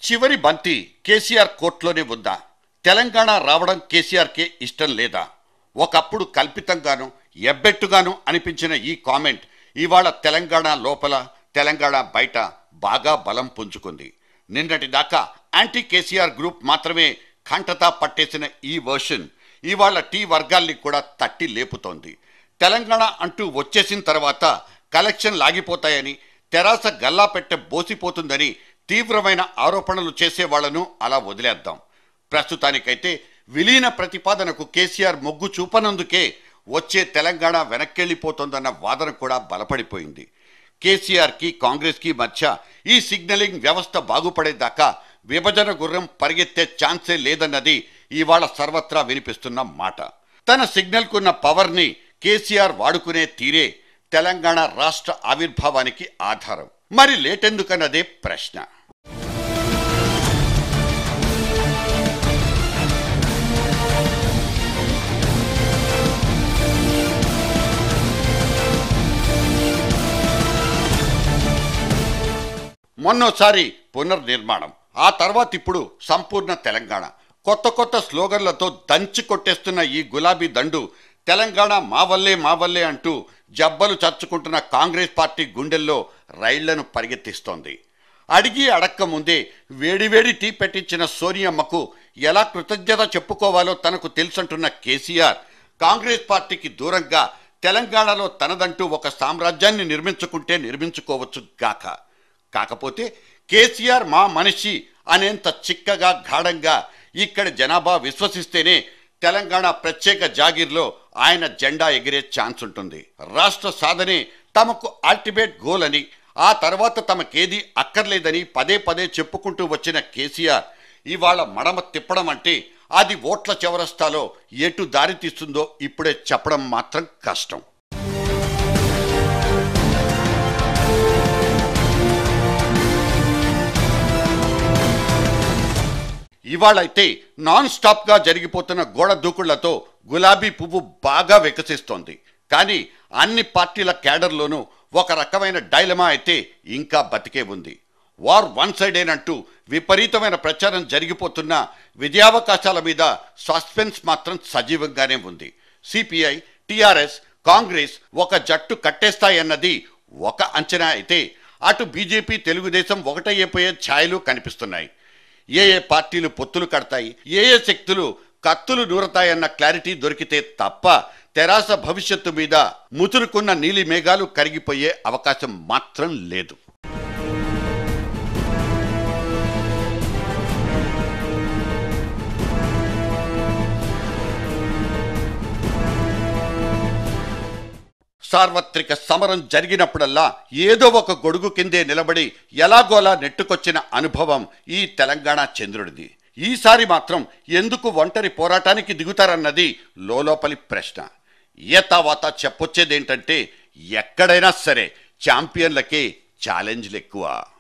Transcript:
చివరి బంతి కేసీఆర్ కోర్టులోనే ఉందా తెలంగాణ రావడం కేసీఆర్కే ఇష్టం లేదా ఒకప్పుడు కల్పితంగాను ఎబ్బెట్టుగాను అనిపించిన ఈ కామెంట్ ఇవాళ తెలంగాణ లోపల తెలంగాణ బయట బాగా బలం పుంజుకుంది నిన్నటి దాకా యాంటీ కేసీఆర్ గ్రూప్ మాత్రమే కంటతా పట్టేసిన ఈ వర్షన్ ఇవాళ టీ వర్గాల్ని కూడా తట్టి లేపుతోంది తెలంగాణ అంటూ వచ్చేసిన తర్వాత కలెక్షన్ లాగిపోతాయని తెరాస గల్లా పెట్టె బోసిపోతుందని తీవ్రమైన ఆరోపణలు చేసేవాళ్లను అలా వదిలేద్దాం ప్రస్తుతానికైతే విలీన ప్రతిపాదనకు కేసీఆర్ మొగ్గు చూపనందుకే వచ్చే తెలంగాణ వెనక్కెళ్ళిపోతోందన్న వాదన కూడా బలపడిపోయింది కేసీఆర్కి కాంగ్రెస్కి మధ్య ఈ సిగ్నలింగ్ వ్యవస్థ బాగుపడేదాకా విభజన గుర్రం పరిగెత్తే ఛాన్సే లేదన్నది ఇవాళ సర్వత్రా వినిపిస్తున్న మాట తన సిగ్నల్కున్న పవర్ని కేసీఆర్ వాడుకునే తీరే తెలంగాణ రాష్ట్ర ఆవిర్భావానికి ఆధారం మరి లేటెందుకన్నదే ప్రశ్న మొన్నోసారి పునర్నిర్మాణం ఆ తర్వాత ఇప్పుడు సంపూర్ణ తెలంగాణ కొత్త కొత్త స్లోగన్లతో దంచి కొట్టేస్తున్న ఈ గులాబీ దండు తెలంగాణ మా వల్లే మా వల్లే అంటూ జబ్బలు చచ్చుకుంటున్న కాంగ్రెస్ పార్టీ గుండెల్లో రైళ్లను పరిగెత్తిస్తోంది అడిగి అడక్క ముందే వేడివేడి టీ పెట్టించిన సోనియమ్మకు ఎలా కృతజ్ఞత చెప్పుకోవాలో తనకు తెలుసంటున్న కేసీఆర్ కాంగ్రెస్ పార్టీకి దూరంగా తెలంగాణలో తనదంటూ ఒక సామ్రాజ్యాన్ని నిర్మించుకుంటే నిర్మించుకోవచ్చు గాక కాకపోతే కేసీఆర్ మా మనిషి అనేంత చిక్కగా గాఢంగా ఇక్కడ జనాభా విశ్వసిస్తేనే తెలంగాణ ప్రత్యేక జాగీర్లో ఆయన జెండా ఎగిరే ఛాన్స్ ఉంటుంది రాష్ట్ర సాధనే తమకు అల్టిమేట్ గోల్ అని ఆ తర్వాత తమకేది అక్కర్లేదని పదే పదే చెప్పుకుంటూ వచ్చిన కేసీఆర్ ఇవాళ మడమ తిప్పడం అంటే అది ఓట్ల చౌరస్తాలో ఎటు దారి తీస్తుందో ఇప్పుడే చెప్పడం మాత్రం కష్టం ఇవాళైతే నాన్ స్టాప్గా జరిగిపోతున్న గోడ దూకుళ్లతో గులాబీ పువ్వు బాగా వికసిస్తోంది కానీ అన్ని పార్టీల క్యాడర్లోనూ ఒక రకమైన డైలమా అయితే ఇంకా బతికే ఉంది వార్ వన్ సైడేనంటూ విపరీతమైన ప్రచారం జరిగిపోతున్న విజయావకాశాల మీద సస్పెన్స్ మాత్రం సజీవంగానే ఉంది సిపిఐ టిఆర్ఎస్ కాంగ్రెస్ ఒక జట్టు కట్టేస్తాయన్నది ఒక అంచనా అయితే అటు బీజేపీ తెలుగుదేశం ఒకటయ్యిపోయే ఛాయలు కనిపిస్తున్నాయి ఏ ఏ పార్టీలు పొత్తులు కడతాయి ఏ ఏ శక్తులు కత్తులు నూరతాయన్న క్లారిటీ దొరికితే తప్ప తెరాస భవిష్యత్తు మీద ముసురుకున్న నీలి మేఘాలు కరిగిపోయే అవకాశం మాత్రం లేదు సార్వత్రిక సమరం జరిగినప్పుడల్లా ఏదో ఒక గొడుగు కిందే నిలబడి ఎలాగోలా నెట్టుకొచ్చిన అనుభవం ఈ తెలంగాణ చంద్రుడిది ఈసారి మాత్రం ఎందుకు ఒంటరి పోరాటానికి దిగుతారన్నది లోలోపలి ప్రశ్న ఏ తర్వాత చెప్పొచ్చేదేంటంటే ఎక్కడైనా సరే ఛాంపియన్లకే ఛాలెంజ్లు ఎక్కువ